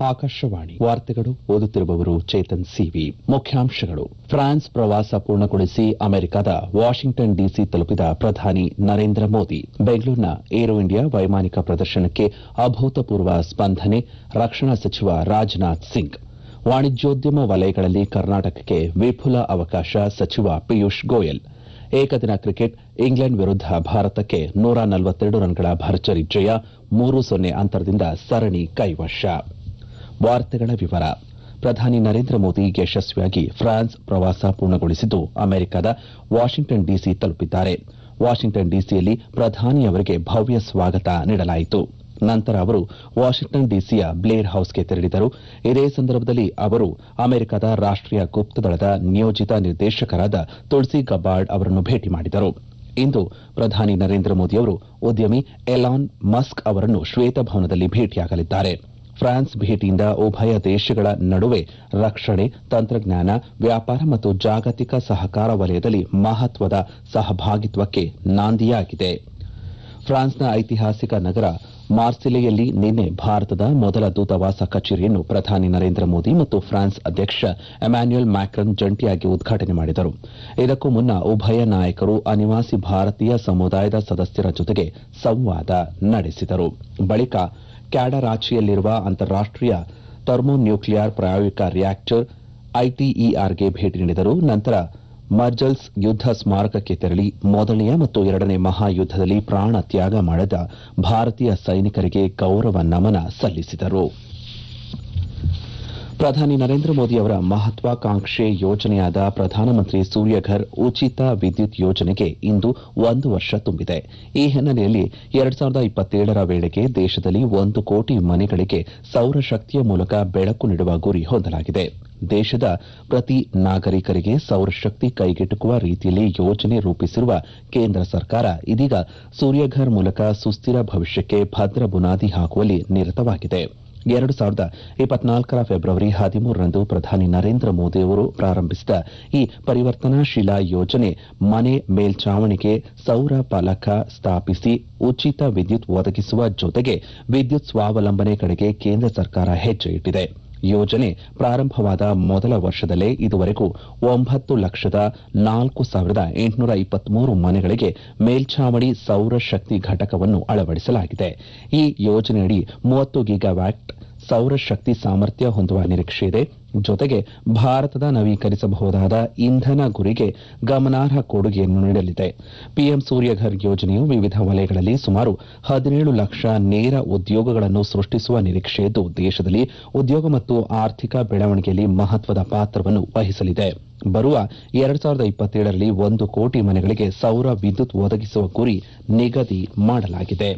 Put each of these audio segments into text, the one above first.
ಆಕಾಶವಾಣಿ ವಾರ್ತೆಗಳು ಓದುತ್ತಿರುವವರು ಚೇತನ್ ಸಿವಿ ಮುಖ್ಯಾಂಶಗಳು ಫ್ರಾನ್ಸ್ ಪ್ರವಾಸ ಪೂರ್ಣಗೊಳಿಸಿ ಅಮೆರಿಕದ ವಾಷಿಂಗ್ಟನ್ ಡಿಸಿ ತಲುಪಿದ ಪ್ರಧಾನಿ ನರೇಂದ್ರ ಮೋದಿ ಬೆಂಗಳೂರಿನ ಏರೋ ಇಂಡಿಯಾ ವೈಮಾನಿಕ ಪ್ರದರ್ಶನಕ್ಕೆ ಅಭೂತಪೂರ್ವ ಸ್ಪಂದನೆ ರಕ್ಷಣಾ ಸಚಿವ ರಾಜನಾಥ್ ಸಿಂಗ್ ವಾಣಿಜ್ಯೋದ್ಯಮ ವಲಯಗಳಲ್ಲಿ ಕರ್ನಾಟಕಕ್ಕೆ ವಿಪುಲ ಅವಕಾಶ ಸಚಿವ ಪಿಯೂಷ್ ಗೋಯಲ್ ಏಕದಿನ ಕ್ರಿಕೆಟ್ ಇಂಗ್ಲೆಂಡ್ ವಿರುದ್ಧ ಭಾರತಕ್ಕೆ ನೂರ ನಲವತ್ತೆರಡು ರನ್ಗಳ ಭರ್ಜರಿ ಜಯ ಮೂರು ಸೊನ್ನೆ ಅಂತರದಿಂದ ಸರಣಿ ಕೈವಶ ವಾರ್ತೆಗಳ ವಿವರ ಪ್ರಧಾನಿ ನರೇಂದ್ರ ಮೋದಿ ಯಶಸ್ವಿಯಾಗಿ ಫ್ರಾನ್ಸ್ ಪ್ರವಾಸ ಪೂರ್ಣಗೊಳಿಸಿದ್ದು ಅಮೆರಿಕದ ವಾಷಿಂಗ್ಟನ್ ಡಿಸಿ ತಲುಪಿದ್ದಾರೆ ವಾಷಿಂಗ್ಟನ್ ಡಿಸಿಯಲ್ಲಿ ಪ್ರಧಾನಿಯವರಿಗೆ ಭವ್ಯ ಸ್ವಾಗತ ನೀಡಲಾಯಿತು ನಂತರ ಅವರು ವಾಷಿಂಗ್ಟನ್ ಡಿಸಿಯ ಬ್ಲೇರ್ ಹೌಸ್ಗೆ ತೆರಳಿದರು ಇದೇ ಸಂದರ್ಭದಲ್ಲಿ ಅವರು ಅಮೆರಿಕದ ರಾಷ್ಟೀಯ ಗುಪ್ತದಳದ ನಿಯೋಜಿತ ನಿರ್ದೇಶಕರಾದ ತುಳಸಿ ಗಬ್ಬಾರ್ಡ್ ಅವರನ್ನು ಭೇಟಿ ಮಾಡಿದರು ಇಂದು ಪ್ರಧಾನಿ ನರೇಂದ್ರ ಮೋದಿಯವರು ಉದ್ಯಮಿ ಎಲಾನ್ ಮಸ್ಕ್ ಅವರನ್ನು ಶ್ವೇತಭವನದಲ್ಲಿ ಭೇಟಿಯಾಗಲಿದ್ದಾರೆ ಫ್ರಾನ್ಸ್ ಭೇಟಿಯಿಂದ ಉಭಯ ದೇಶಗಳ ನಡುವೆ ರಕ್ಷಣೆ ತಂತ್ರಜ್ಞಾನ ವ್ಯಾಪಾರ ಮತ್ತು ಜಾಗತಿಕ ಸಹಕಾರ ವಲಯದಲ್ಲಿ ಮಹತ್ವದ ಸಹಭಾಗಿತ್ವಕ್ಕೆ ನಾಂದಿಯಾಗಿದೆ ಫ್ರಾನ್ಸ್ನ ಐತಿಹಾಸಿಕ ನಗರ ಮಾರ್ಸಿಲೆಯಲ್ಲಿ ನಿನ್ನೆ ಭಾರತದ ಮೊದಲ ದೂತಾವಾಸ ಕಚೇರಿಯನ್ನು ಪ್ರಧಾನಿ ನರೇಂದ್ರ ಮೋದಿ ಮತ್ತು ಫ್ರಾನ್ಸ್ ಅಧ್ಯಕ್ಷ ಎಮ್ಯಾನ್ಯುಯಲ್ ಮ್ಯಾಕ್ರನ್ ಜಂಟಿಯಾಗಿ ಉದ್ಘಾಟನೆ ಮಾಡಿದರು ಇದಕ್ಕೂ ಮುನ್ನ ಉಭಯ ನಾಯಕರು ಅನಿವಾಸಿ ಭಾರತೀಯ ಸಮುದಾಯದ ಸದಸ್ಯರ ಜೊತೆಗೆ ಸಂವಾದ ನಡೆಸಿದರು ಬಳಿಕ ಕ್ಯಾಡರಾಚಿಯಲ್ಲಿರುವ ಅಂತಾರಾಷ್ಟೀಯ ಥರ್ಮೋನ್ಯೂಕ್ಲಿಯರ್ ಪ್ರಾಯೋಗಿಕ ರಿಯಾಕ್ಟರ್ ಐಟಿಇಆರ್ಗೆ ಭೇಟಿ ನೀಡಿದರು ನಂತರ ಮರ್ಜಲ್ಸ್ ಯುದ್ದ ಸ್ಮಾರಕಕ್ಕೆ ತೆರಳಿ ಮೊದಲನೆಯ ಮತ್ತು ಎರಡನೇ ಮಹಾಯುದ್ದದಲ್ಲಿ ಪ್ರಾಣ ತ್ಯಾಗ ಮಾಡಿದ ಭಾರತೀಯ ಸೈನಿಕರಿಗೆ ಗೌರವ ನಮನ ಸಲ್ಲಿಸಿದರು ಪ್ರಧಾನಿ ನರೇಂದ್ರ ಮೋದಿ ಅವರ ಮಹತ್ವಾಕಾಂಕ್ಷೆ ಯೋಜನೆಯಾದ ಪ್ರಧಾನಮಂತ್ರಿ ಸೂರ್ಯಘರ್ ಉಚಿತ ವಿದ್ಯುತ್ ಯೋಜನೆಗೆ ಇಂದು ಒಂದು ವರ್ಷ ತುಂಬಿದೆ ಈ ಹಿನ್ನೆಲೆಯಲ್ಲಿ ಎರಡ್ ಸಾವಿರದ ಇಪ್ಪತ್ತೇಳರ ವೇಳೆಗೆ ದೇಶದಲ್ಲಿ ಒಂದು ಕೋಟಿ ಮನೆಗಳಿಗೆ ಸೌರಶಕ್ತಿಯ ಮೂಲಕ ಬೆಳಕು ನೀಡುವ ಗುರಿ ಹೊಂದಲಾಗಿದೆ ದೇಶದ ಪ್ರತಿ ನಾಗರಿಕರಿಗೆ ಸೌರಶಕ್ತಿ ಕೈಗೆಟುಕುವ ರೀತಿಯಲ್ಲಿ ಯೋಜನೆ ರೂಪಿಸಿರುವ ಕೇಂದ್ರ ಸರ್ಕಾರ ಇದೀಗ ಸೂರ್ಯಘರ್ ಮೂಲಕ ಸುಸ್ಥಿರ ಭವಿಷ್ಯಕ್ಕೆ ಭದ್ರ ಬುನಾದಿ ಹಾಕುವಲ್ಲಿ ನಿರತವಾಗಿದೆ ಎರಡು ಸಾವಿರದ ಇಪ್ಪತ್ನಾಲ್ಕರ ಫೆಬ್ರವರಿ ಹದಿಮೂರರಂದು ಪ್ರಧಾನಿ ನರೇಂದ್ರ ಮೋದಿ ಅವರು ಪ್ರಾರಂಭಿಸಿದ ಈ ಪರಿವರ್ತನಾಶೀಲ ಯೋಜನೆ ಮನೆ ಮೇಲ್ಚಾವಣಿಗೆ ಸೌರ ಫಲಕ ಸ್ಥಾಪಿಸಿ ಉಚಿತ ವಿದ್ಯುತ್ ಒದಗಿಸುವ ಜೊತೆಗೆ ವಿದ್ಯುತ್ ಸ್ವಾವಲಂಬನೆ ಕಡೆಗೆ ಕೇಂದ್ರ ಸರ್ಕಾರ ಹೆಜ್ಜೆ ಇಟ್ಟಿದೆ ಯೋಜನೆ ಪ್ರಾರಂಭವಾದ ಮೊದಲ ವರ್ಷದಲ್ಲೇ ಇದುವರೆಗೂ ಒಂಬತ್ತು ಲಕ್ಷದ ನಾಲ್ಕು ಸಾವಿರದ ಎಂಟುನೂರ ಇಪ್ಪತ್ಮೂರು ಮನೆಗಳಿಗೆ ಮೇಲ್ಚಾವಣಿ ಸೌರಶಕ್ತಿ ಘಟಕವನ್ನು ಅಳವಡಿಸಲಾಗಿದೆ ಈ ಯೋಜನೆಯಡಿ ಮೂವತ್ತು ಗಿಗಾವ್ಯಾಟ್ ಸೌರಶಕ್ತಿ ಸಾಮರ್ಥ್ಯ ಹೊಂದುವ ನಿರೀಕ್ಷೆಯಿದೆ ಜೊತೆಗೆ ಭಾರತದ ನವೀಕರಿಸಬಹುದಾದ ಇಂಧನ ಗುರಿಗೆ ಗಮನಾರ್ಹ ಕೊಡುಗೆಯನ್ನು ನೀಡಲಿದೆ ಪಿಎಂ ಸೂರ್ಯಘರ್ ಯೋಜನೆಯು ವಿವಿಧ ವಲಯಗಳಲ್ಲಿ ಸುಮಾರು ಹದಿನೇಳು ಲಕ್ಷ ನೇರ ಉದ್ಯೋಗಗಳನ್ನು ಸೃಷ್ಟಿಸುವ ನಿರೀಕ್ಷೆಯಿದ್ದು ದೇಶದಲ್ಲಿ ಉದ್ಯೋಗ ಮತ್ತು ಆರ್ಥಿಕ ಬೆಳವಣಿಗೆಯಲ್ಲಿ ಮಹತ್ವದ ಪಾತ್ರವನ್ನು ವಹಿಸಲಿದೆ ಬರುವ ಎರಡ್ ಸಾವಿರದ ಇಪ್ಪತ್ತೇಳರಲ್ಲಿ ಒಂದು ಕೋಟಿ ಮನೆಗಳಿಗೆ ಸೌರ ವಿದ್ಯುತ್ ಒದಗಿಸುವ ಗುರಿ ನಿಗದಿ ಮಾಡಲಾಗಿದೆ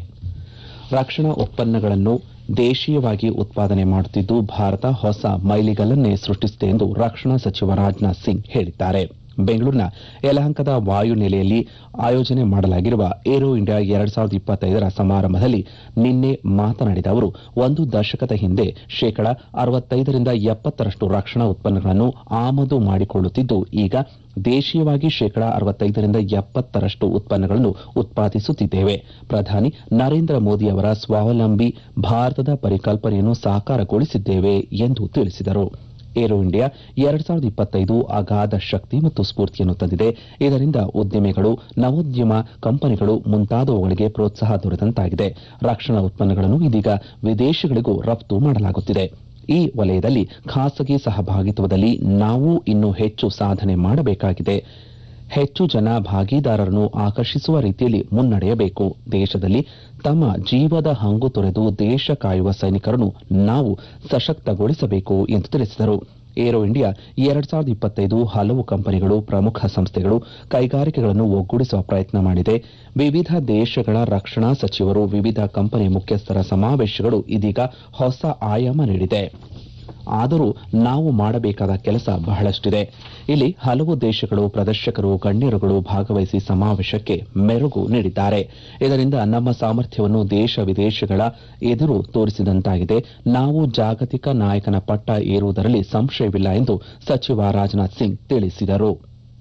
ರಕ್ಷಣಾ ಉತ್ಪನ್ನಗಳನ್ನು ದೇಶೀಯವಾಗಿ ಉತ್ಪಾದನೆ ಮಾಡುತ್ತಿದ್ದು ಭಾರತ ಹೊಸ ಮೈಲಿಗಲ್ಲನ್ನೇ ಸೃಷ್ಟಿಸಿದೆ ಎಂದು ರಕ್ಷಣಾ ಸಚಿವ ರಾಜನಾಥ್ ಸಿಂಗ್ ಹೇಳಿದ್ದಾರೆ ಬೆಂಗಳೂರಿನ ಯಲಹಂಕದ ವಾಯುನೆಲೆಯಲ್ಲಿ ಆಯೋಜನೆ ಮಾಡಲಾಗಿರುವ ಏರೋ ಇಂಡಿಯಾ ಎರಡ್ ಸಾವಿರದ ಇಪ್ಪತ್ತೈದರ ಸಮಾರಂಭದಲ್ಲಿ ನಿನ್ನೆ ಮಾತನಾಡಿದ ಅವರು ಒಂದು ದಶಕದ ಹಿಂದೆ ಶೇಕಡ ಅರವತ್ತೈದರಿಂದ ಎಪ್ಪತ್ತರಷ್ಟು ರಕ್ಷಣಾ ಉತ್ಪನ್ನಗಳನ್ನು ಆಮದು ಮಾಡಿಕೊಳ್ಳುತ್ತಿದ್ದು ಈಗ ದೇಶೀಯವಾಗಿ ಶೇಕಡ ಅರವತ್ತೈದರಿಂದ ಎಪ್ಪತ್ತರಷ್ಟು ಉತ್ಪನ್ನಗಳನ್ನು ಉತ್ಪಾದಿಸುತ್ತಿದ್ದೇವೆ ಪ್ರಧಾನಿ ನರೇಂದ್ರ ಮೋದಿ ಅವರ ಸ್ವಾವಲಂಬಿ ಭಾರತದ ಪರಿಕಲ್ಪನೆಯನ್ನು ಸಾಕಾರಗೊಳಿಸಿದ್ದೇವೆ ಎಂದು ತಿಳಿಸಿದರು ಏರೋ ಇಂಡಿಯಾ ಎರಡ್ ಸಾವಿರದ ಇಪ್ಪತ್ತೈದು ಅಗಾಧ ಶಕ್ತಿ ಮತ್ತು ಸ್ಫೂರ್ತಿಯನ್ನು ತಂದಿದೆ ಇದರಿಂದ ಉದ್ಯಮಿಗಳು ನವೋದ್ಯಮ ಕಂಪನಿಗಳು ಮುಂತಾದವುಗಳಿಗೆ ಪ್ರೋತ್ಸಾಹ ದೊರೆತಂತಾಗಿದೆ ರಕ್ಷಣಾ ಉತ್ಪನ್ನಗಳನ್ನು ಇದೀಗ ವಿದೇಶಗಳಿಗೂ ರಫ್ತು ಮಾಡಲಾಗುತ್ತಿದೆ ಈ ವಲಯದಲ್ಲಿ ಖಾಸಗಿ ಸಹಭಾಗಿತ್ವದಲ್ಲಿ ನಾವು ಇನ್ನೂ ಹೆಚ್ಚು ಸಾಧನೆ ಮಾಡಬೇಕಾಗಿದೆ ಹೆಚ್ಚು ಜನ ಭಾಗಿದಾರರನ್ನು ಆಕರ್ಷಿಸುವ ರೀತಿಯಲ್ಲಿ ಮುನ್ನಡೆಯಬೇಕು ದೇಶದಲ್ಲಿ ತಮ್ಮ ಜೀವದ ಹಂಗು ತೊರೆದು ದೇಶ ಕಾಯುವ ಸೈನಿಕರನ್ನು ನಾವು ಸಶಕ್ತಗೊಳಿಸಬೇಕು ಎಂದು ತಿಳಿಸಿದರು ಏರೋ ಇಂಡಿಯಾ ಎರಡ್ ಸಾವಿರದ ಇಪ್ಪತ್ತೈದು ಹಲವು ಕಂಪನಿಗಳು ಪ್ರಮುಖ ಸಂಸ್ಥೆಗಳು ಕೈಗಾರಿಕೆಗಳನ್ನು ಒಗ್ಗೂಡಿಸುವ ಪ್ರಯತ್ನ ಮಾಡಿದೆ ವಿವಿಧ ದೇಶಗಳ ರಕ್ಷಣಾ ಸಚಿವರು ವಿವಿಧ ಕಂಪನಿ ಮುಖ್ಯಸ್ಥರ ಸಮಾವೇಶಗಳು ಇದೀಗ ಹೊಸ ಆಯಾಮ ನೀಡಿದೆ ಆದರೂ ನಾವು ಮಾಡಬೇಕಾದ ಕೆಲಸ ಬಹಳಷ್ಟಿದೆ ಇಲ್ಲಿ ಹಲವು ದೇಶಗಳು ಪ್ರದರ್ಶಕರು ಗಣ್ಯರುಗಳು ಭಾಗವಹಿಸಿ ಸಮಾವೇಶಕ್ಕೆ ಮೆರುಗು ನೀಡಿದ್ದಾರೆ ಇದರಿಂದ ನಮ್ಮ ಸಾಮರ್ಥ್ಯವನ್ನು ದೇಶ ವಿದೇಶಗಳ ಎದುರು ತೋರಿಸಿದಂತಾಗಿದೆ ನಾವು ಜಾಗತಿಕ ನಾಯಕನ ಪಟ್ಟ ಏರುವುದರಲ್ಲಿ ಸಂಶಯವಿಲ್ಲ ಎಂದು ಸಚಿವ ರಾಜನಾಥ್ ಸಿಂಗ್ ತಿಳಿಸಿದರು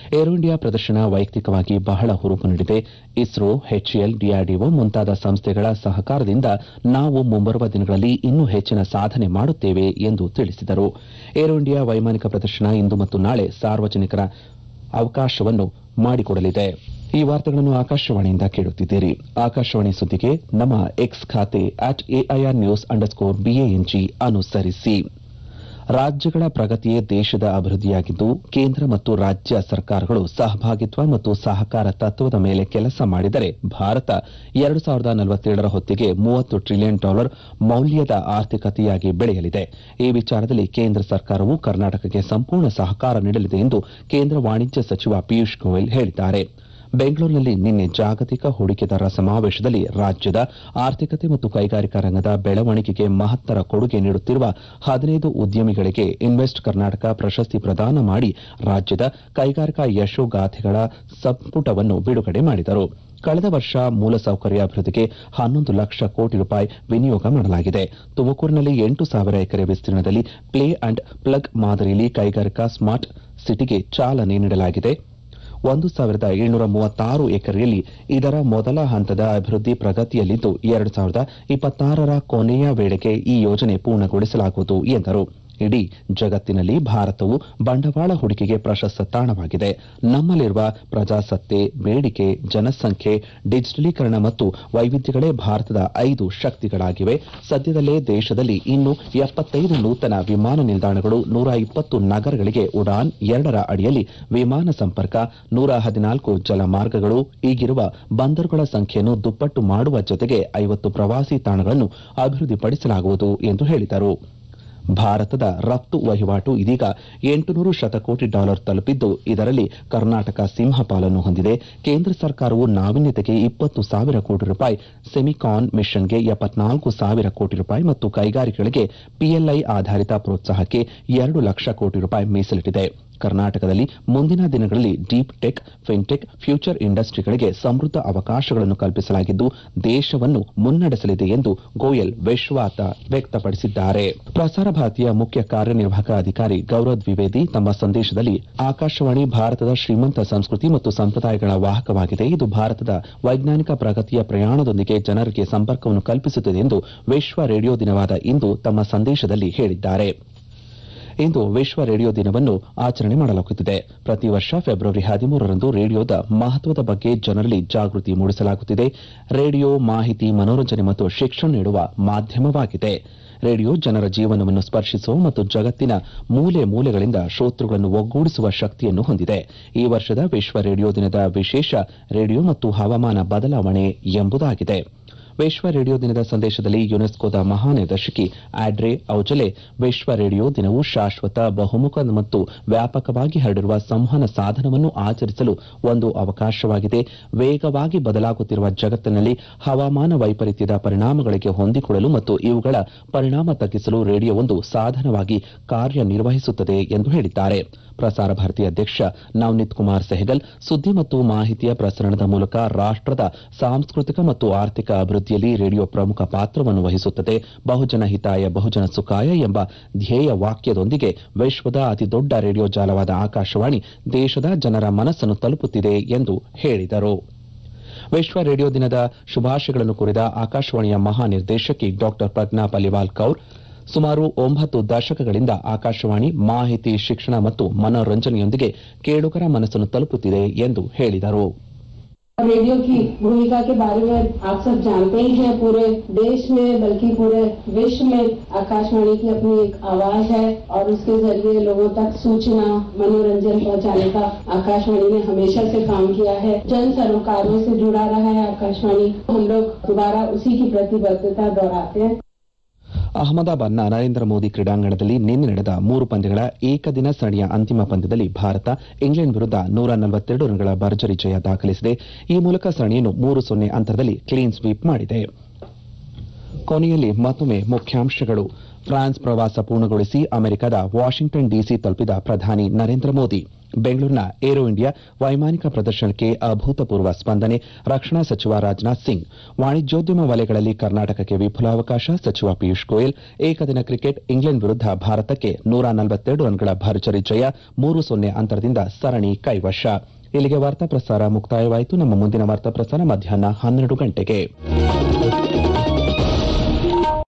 ಏರೋ ಇಂಡಿಯಾ ಪ್ರದರ್ಶನ ವೈಯಕ್ತಿಕವಾಗಿ ಬಹಳ ಹುರುಪು ನೀಡಿದೆ ಇಸ್ರೋ ಎಚ್ಎಎಲ್ ಡಿಆರ್ಡಿಒ ಮುಂತಾದ ಸಂಸ್ಥೆಗಳ ಸಹಕಾರದಿಂದ ನಾವು ಮುಂಬರುವ ದಿನಗಳಲ್ಲಿ ಇನ್ನೂ ಹೆಚ್ಚಿನ ಸಾಧನೆ ಮಾಡುತ್ತೇವೆ ಎಂದು ತಿಳಿಸಿದರು ಏರೋ ಇಂಡಿಯಾ ವೈಮಾನಿಕ ಪ್ರದರ್ಶನ ಇಂದು ಮತ್ತು ನಾಳೆ ಸಾರ್ವಜನಿಕರ ಅವಕಾಶವನ್ನು ಮಾಡಿಕೊಡಲಿದೆ ಈ ವಾರ್ತೆಗಳನ್ನು ಆಕಾಶವಾಣಿಯಿಂದ ಕೇಳುತ್ತಿದ್ದೀರಿ ಆಕಾಶವಾಣಿ ಸುದ್ದಿಗೆ ನಮ್ಮ ಎಕ್ಸ್ ಖಾತೆ at AIR news underscore BANG ಅನುಸರಿಸಿ ರಾಜ್ಯಗಳ ಪ್ರಗತಿಯೇ ದೇಶದ ಅಭಿವೃದ್ಧಿಯಾಗಿದ್ದು ಕೇಂದ್ರ ಮತ್ತು ರಾಜ್ಯ ಸರ್ಕಾರಗಳು ಸಹಭಾಗಿತ್ವ ಮತ್ತು ಸಹಕಾರ ತತ್ವದ ಮೇಲೆ ಕೆಲಸ ಮಾಡಿದರೆ ಭಾರತ ಎರಡು ಸಾವಿರದ ನಲವತ್ತೇಳರ ಹೊತ್ತಿಗೆ ಮೂವತ್ತು ಟ್ರಿಲಿಯನ್ ಡಾಲರ್ ಮೌಲ್ಯದ ಆರ್ಥಿಕತೆಯಾಗಿ ಬೆಳೆಯಲಿದೆ ಈ ವಿಚಾರದಲ್ಲಿ ಕೇಂದ್ರ ಸರ್ಕಾರವು ಕರ್ನಾಟಕಕ್ಕೆ ಸಂಪೂರ್ಣ ಸಹಕಾರ ನೀಡಲಿದೆ ಎಂದು ಕೇಂದ್ರ ವಾಣಿಜ್ಯ ಸಚಿವ ಪಿಯೂಷ್ ಗೋಯಲ್ ಹೇಳಿದ್ದಾರೆ ಬೆಂಗಳೂರಿನಲ್ಲಿ ನಿನ್ನೆ ಜಾಗತಿಕ ಹೂಡಿಕೆದಾರರ ಸಮಾವೇಶದಲ್ಲಿ ರಾಜ್ಯದ ಆರ್ಥಿಕತೆ ಮತ್ತು ಕೈಗಾರಿಕಾ ರಂಗದ ಬೆಳವಣಿಗೆಗೆ ಮಹತ್ತರ ಕೊಡುಗೆ ನೀಡುತ್ತಿರುವ ಹದಿನೈದು ಉದ್ಯಮಿಗಳಿಗೆ ಇನ್ವೆಸ್ಟ್ ಕರ್ನಾಟಕ ಪ್ರಶಸ್ತಿ ಪ್ರದಾನ ಮಾಡಿ ರಾಜ್ಯದ ಕೈಗಾರಿಕಾ ಯಶೋಗಾಥೆಗಳ ಸಂಪುಟವನ್ನು ಬಿಡುಗಡೆ ಮಾಡಿದರು ಕಳೆದ ವರ್ಷ ಮೂಲಸೌಕರ್ಯ ಅಭಿವೃದ್ಧಿಗೆ ಹನ್ನೊಂದು ಲಕ್ಷ ಕೋಟಿ ರೂಪಾಯಿ ವಿನಿಯೋಗ ಮಾಡಲಾಗಿದೆ ತುಮಕೂರಿನಲ್ಲಿ ಎಂಟು ಸಾವಿರ ಎಕರೆ ವಿಸ್ತೀರ್ಣದಲ್ಲಿ ಪ್ಲೇ ಅಂಡ್ ಪ್ಲಗ್ ಮಾದರಿಯಲ್ಲಿ ಕೈಗಾರಿಕಾ ಸ್ಮಾರ್ಟ್ ಸಿಟಿಗೆ ಚಾಲನೆ ನೀಡಲಾಗಿದೆ ಒಂದು ಸಾವಿರದ ಏಳ್ನೂರ ಮೂವತ್ತಾರು ಎಕರೆಯಲ್ಲಿ ಇದರ ಮೊದಲ ಹಂತದ ಅಭಿವೃದ್ಧಿ ಪ್ರಗತಿಯಲ್ಲಿದ್ದು ಎರಡು ಸಾವಿರದ ಇಪ್ಪತ್ತಾರರ ಕೊನೆಯ ವೇಳೆಗೆ ಈ ಯೋಜನೆ ಪೂರ್ಣಗೊಳಿಸಲಾಗುವುದು ಎಂದರು ಇಡೀ ಜಗತ್ತಿನಲ್ಲಿ ಭಾರತವು ಬಂಡವಾಳ ಹೂಡಿಕೆಗೆ ಪ್ರಶಸ್ತ ತಾಣವಾಗಿದೆ ನಮ್ಮಲ್ಲಿರುವ ಪ್ರಜಾಸತ್ತೆ ಬೇಡಿಕೆ ಜನಸಂಖ್ಯೆ ಡಿಜಿಟಲೀಕರಣ ಮತ್ತು ವೈವಿಧ್ಯಗಳೇ ಭಾರತದ ಐದು ಶಕ್ತಿಗಳಾಗಿವೆ ಸದ್ಯದಲ್ಲೇ ದೇಶದಲ್ಲಿ ಇನ್ನು ಎಪ್ಪತ್ತೈದು ನೂತನ ವಿಮಾನ ನಿಲ್ದಾಣಗಳು ನೂರ ಇಪ್ಪತ್ತು ನಗರಗಳಿಗೆ ಉಡಾನ್ ಎರಡರ ಅಡಿಯಲ್ಲಿ ವಿಮಾನ ಸಂಪರ್ಕ ನೂರ ಹದಿನಾಲ್ಕು ಜಲಮಾರ್ಗಗಳು ಈಗಿರುವ ಬಂದರುಗಳ ಸಂಖ್ಯೆಯನ್ನು ದುಪ್ಪಟ್ಟು ಮಾಡುವ ಜೊತೆಗೆ ಐವತ್ತು ಪ್ರವಾಸಿ ತಾಣಗಳನ್ನು ಅಭಿವೃದ್ಧಿಪಡಿಸಲಾಗುವುದು ಎಂದು ಹೇಳಿದರು ಭಾರತದ ರಫ್ತು ವಹಿವಾಟು ಇದೀಗ ಎಂಟುನೂರು ಶತಕೋಟಿ ಡಾಲರ್ ತಲುಪಿದ್ದು ಇದರಲ್ಲಿ ಕರ್ನಾಟಕ ಸಿಂಹ ಪಾಲನ್ನು ಹೊಂದಿದೆ ಕೇಂದ್ರ ಸರ್ಕಾರವು ನಾವೀನ್ಯತೆಗೆ ಇಪ್ಪತ್ತು ಸಾವಿರ ಕೋಟಿ ರೂಪಾಯಿ ಸೆಮಿಕಾನ್ ಮಿಷನ್ಗೆ ಎಪ್ಪತ್ನಾಲ್ಕು ಸಾವಿರ ಕೋಟಿ ರೂಪಾಯಿ ಮತ್ತು ಕೈಗಾರಿಕೆಗಳಿಗೆ ಪಿಎಲ್ಐ ಆಧಾರಿತ ಪ್ರೋತ್ಸಾಹಕ್ಕೆ ಎರಡು ಲಕ್ಷ ಕೋಟಿ ರೂಪಾಯಿ ಮೀಸಲಿಟ್ಟಿದೆ ಕರ್ನಾಟಕದಲ್ಲಿ ಮುಂದಿನ ದಿನಗಳಲ್ಲಿ ಡೀಪ್ ಟೆಕ್ ಫಿನ್ಟೆಕ್ ಫ್ಯೂಚರ್ ಇಂಡಸ್ಟ್ರಿಗಳಿಗೆ ಸಮೃದ್ಧ ಅವಕಾಶಗಳನ್ನು ಕಲ್ಪಿಸಲಾಗಿದ್ದು ದೇಶವನ್ನು ಮುನ್ನಡೆಸಲಿದೆ ಎಂದು ಗೋಯಲ್ ವಿಶ್ವಾಸ ವ್ಯಕ್ತಪಡಿಸಿದ್ದಾರೆ ಪ್ರಸಾರ ಭಾರತಿಯ ಮುಖ್ಯ ಕಾರ್ಯನಿರ್ವಾಹಕ ಅಧಿಕಾರಿ ಗೌರವ್ ದ್ವಿವೇದಿ ತಮ್ಮ ಸಂದೇಶದಲ್ಲಿ ಆಕಾಶವಾಣಿ ಭಾರತದ ಶ್ರೀಮಂತ ಸಂಸ್ಕೃತಿ ಮತ್ತು ಸಂಪ್ರದಾಯಗಳ ವಾಹಕವಾಗಿದೆ ಇದು ಭಾರತದ ವೈಜ್ಞಾನಿಕ ಪ್ರಗತಿಯ ಪ್ರಯಾಣದೊಂದಿಗೆ ಜನರಿಗೆ ಸಂಪರ್ಕವನ್ನು ಕಲ್ಪಿಸುತ್ತದೆ ಎಂದು ವಿಶ್ವ ರೇಡಿಯೋ ದಿನವಾದ ಇಂದು ತಮ್ಮ ಸಂದೇಶದಲ್ಲಿ ಹೇಳಿದ್ದಾರೆ ಇಂದು ವಿಶ್ವ ರೇಡಿಯೋ ದಿನವನ್ನು ಆಚರಣೆ ಮಾಡಲಾಗುತ್ತಿದೆ ಪ್ರತಿ ವರ್ಷ ಫೆಬ್ರವರಿ ಹದಿಮೂರರಂದು ರೇಡಿಯೋದ ಮಹತ್ವದ ಬಗ್ಗೆ ಜನರಲ್ಲಿ ಜಾಗೃತಿ ಮೂಡಿಸಲಾಗುತ್ತಿದೆ ರೇಡಿಯೋ ಮಾಹಿತಿ ಮನೋರಂಜನೆ ಮತ್ತು ಶಿಕ್ಷಣ ನೀಡುವ ಮಾಧ್ಯಮವಾಗಿದೆ ರೇಡಿಯೋ ಜನರ ಜೀವನವನ್ನು ಸ್ಪರ್ಶಿಸುವ ಮತ್ತು ಜಗತ್ತಿನ ಮೂಲೆ ಮೂಲೆಗಳಿಂದ ಶ್ರೋತೃಗಳನ್ನು ಒಗ್ಗೂಡಿಸುವ ಶಕ್ತಿಯನ್ನು ಹೊಂದಿದೆ ಈ ವರ್ಷದ ವಿಶ್ವ ರೇಡಿಯೋ ದಿನದ ವಿಶೇಷ ರೇಡಿಯೋ ಮತ್ತು ಹವಾಮಾನ ಬದಲಾವಣೆ ಎಂಬುದಾಗಿದೆ ವಿಶ್ವ ರೇಡಿಯೋ ದಿನದ ಸಂದೇಶದಲ್ಲಿ ಯುನೆಸ್ಕೋದ ಮಹಾನಿರ್ದೇಶಕಿ ಆಡ್ರೆ ಔಜಲೆ ವಿಶ್ವ ರೇಡಿಯೋ ದಿನವು ಶಾಶ್ವತ ಬಹುಮುಖ ಮತ್ತು ವ್ಯಾಪಕವಾಗಿ ಹರಡಿರುವ ಸಂವಹನ ಸಾಧನವನ್ನು ಆಚರಿಸಲು ಒಂದು ಅವಕಾಶವಾಗಿದೆ ವೇಗವಾಗಿ ಬದಲಾಗುತ್ತಿರುವ ಜಗತ್ತಿನಲ್ಲಿ ಹವಾಮಾನ ವೈಪರೀತ್ಯದ ಪರಿಣಾಮಗಳಿಗೆ ಹೊಂದಿಕೊಳ್ಳಲು ಮತ್ತು ಇವುಗಳ ಪರಿಣಾಮ ತಗ್ಗಿಸಲು ರೇಡಿಯೋ ಒಂದು ಸಾಧನವಾಗಿ ಕಾರ್ಯನಿರ್ವಹಿಸುತ್ತದೆ ಎಂದು ಹೇಳಿದ್ದಾರೆ ಪ್ರಸಾರ ಭಾರತಿ ಅಧ್ಯಕ್ಷ ನವನೀತ್ ಕುಮಾರ್ ಸೆಹಗಲ್ ಸುದ್ದಿ ಮತ್ತು ಮಾಹಿತಿಯ ಪ್ರಸರಣದ ಮೂಲಕ ರಾಷ್ಟದ ಸಾಂಸ್ಕೃತಿಕ ಮತ್ತು ಆರ್ಥಿಕ ಅಭಿವೃದ್ಧಿಯಲ್ಲಿ ರೇಡಿಯೋ ಪ್ರಮುಖ ಪಾತ್ರವನ್ನು ವಹಿಸುತ್ತದೆ ಬಹುಜನ ಹಿತಾಯ ಬಹುಜನ ಸುಖಾಯ ಎಂಬ ಧ್ಯೇಯ ವಾಕ್ಯದೊಂದಿಗೆ ವಿಶ್ವದ ಅತಿದೊಡ್ಡ ರೇಡಿಯೋ ಜಾಲವಾದ ಆಕಾಶವಾಣಿ ದೇಶದ ಜನರ ಮನಸ್ಸನ್ನು ತಲುಪುತ್ತಿದೆ ಎಂದು ಹೇಳಿದರು ವಿಶ್ವ ರೇಡಿಯೋ ದಿನದ ಶುಭಾಶಯಗಳನ್ನು ಕುರಿತ ಆಕಾಶವಾಣಿಯ ಮಹಾನಿರ್ದೇಶಕಿ ಡಾ ಪ್ರಜ್ಞಾ ಪಲಿವಾಲ್ ಕೌರ್ ಸುಮಾರು ಒಂಬತ್ತು ದಶಕಗಳಿಂದ ಆಕಾಶವಾಣಿ ಮಾಹಿತಿ ಶಿಕ್ಷಣ ಮತ್ತು ಮನೋರಂಜನೆಯೊಂದಿಗೆ ಕೇಳುಗರ ಮನಸ್ಸನ್ನು ತಲುಪುತ್ತಿದೆ ಎಂದು ಹೇಳಿದರು रेडियो की भूमिका के बारे में आप सब जानते ही हैं पूरे देश में बल्कि पूरे विश्व में आकाशवाणी की अपनी एक आवाज है और उसके जरिए लोगों तक सूचना मनोरंजन पहुंचाने का आकाशवाणी ने हमेशा से काम किया है जन सरोकारों से जुड़ा रहा है आकाशवाणी हम लोग दोबारा उसी की प्रतिबद्धता दोहराते हैं ಅಹಮದಾಬಾದ್ನ ನರೇಂದ್ರ ಮೋದಿ ಕ್ರೀಡಾಂಗಣದಲ್ಲಿ ನಿನ್ನೆ ನಡೆದ ಮೂರು ಪಂದ್ಯಗಳ ಏಕದಿನ ಸರಣಿಯ ಅಂತಿಮ ಪಂದ್ಯದಲ್ಲಿ ಭಾರತ ಇಂಗ್ಲೆಂಡ್ ವಿರುದ್ಧ ನೂರ ನಲವತ್ತೆರಡು ರನ್ಗಳ ಭರ್ಜರಿ ಜಯ ದಾಖಲಿಸಿದೆ ಈ ಮೂಲಕ ಸರಣಿಯನ್ನು ಮೂರು ಸೊನ್ನೆ ಅಂತರದಲ್ಲಿ ಕ್ಲೀನ್ ಸ್ವೀಪ್ ಮಾಡಿದೆ ಕೊನೆಯಲ್ಲಿ ಮತ್ತೊಮ್ಮೆ ಮುಖ್ಯಾಂಶಗಳು ಫ್ರಾನ್ಸ್ ಪ್ರವಾಸ ಪೂರ್ಣಗೊಳಿಸಿ ಅಮೆರಿಕದ ವಾಷಿಂಗ್ಟನ್ ಡಿಸಿ ತಲುಪಿದ ಪ್ರಧಾನಿ ನರೇಂದ್ರ ಮೋದಿ ಬೆಂಗಳೂರಿನ ಏರೋ ಇಂಡಿಯಾ ವೈಮಾನಿಕ ಪ್ರದರ್ಶನಕ್ಕೆ ಅಭೂತಪೂರ್ವ ಸ್ಪಂದನೆ ರಕ್ಷಣಾ ಸಚಿವ ರಾಜನಾಥ್ ಸಿಂಗ್ ವಾಣಿಜ್ಯೋದ್ಯಮ ವಲಯಗಳಲ್ಲಿ ಕರ್ನಾಟಕಕ್ಕೆ ವಿಪುಲ ಅವಕಾಶ ಸಚಿವ ಪಿಯೂಷ್ ಗೋಯಲ್ ಏಕದಿನ ಕ್ರಿಕೆಟ್ ಇಂಗ್ಲೆಂಡ್ ವಿರುದ್ಧ ಭಾರತಕ್ಕೆ ನೂರ ನಲವತ್ತೆರಡು ರನ್ಗಳ ಭರ್ಜರಿ ಜಯ ಮೂರು ಸೊನ್ನೆ ಅಂತರದಿಂದ ಸರಣಿ ಕೈವಶ ಇಲ್ಲಿಗೆ ವಾರ್ತಾ ಪ್ರಸಾರ ಮುಕ್ತಾಯವಾಯಿತು ನಮ್ಮ ಮುಂದಿನ ವಾರ್ತಾ ಪ್ರಸಾರ ಮಧ್ಯಾಹ್ನ ಹನ್ನೆರಡು ಗಂಟೆಗೆ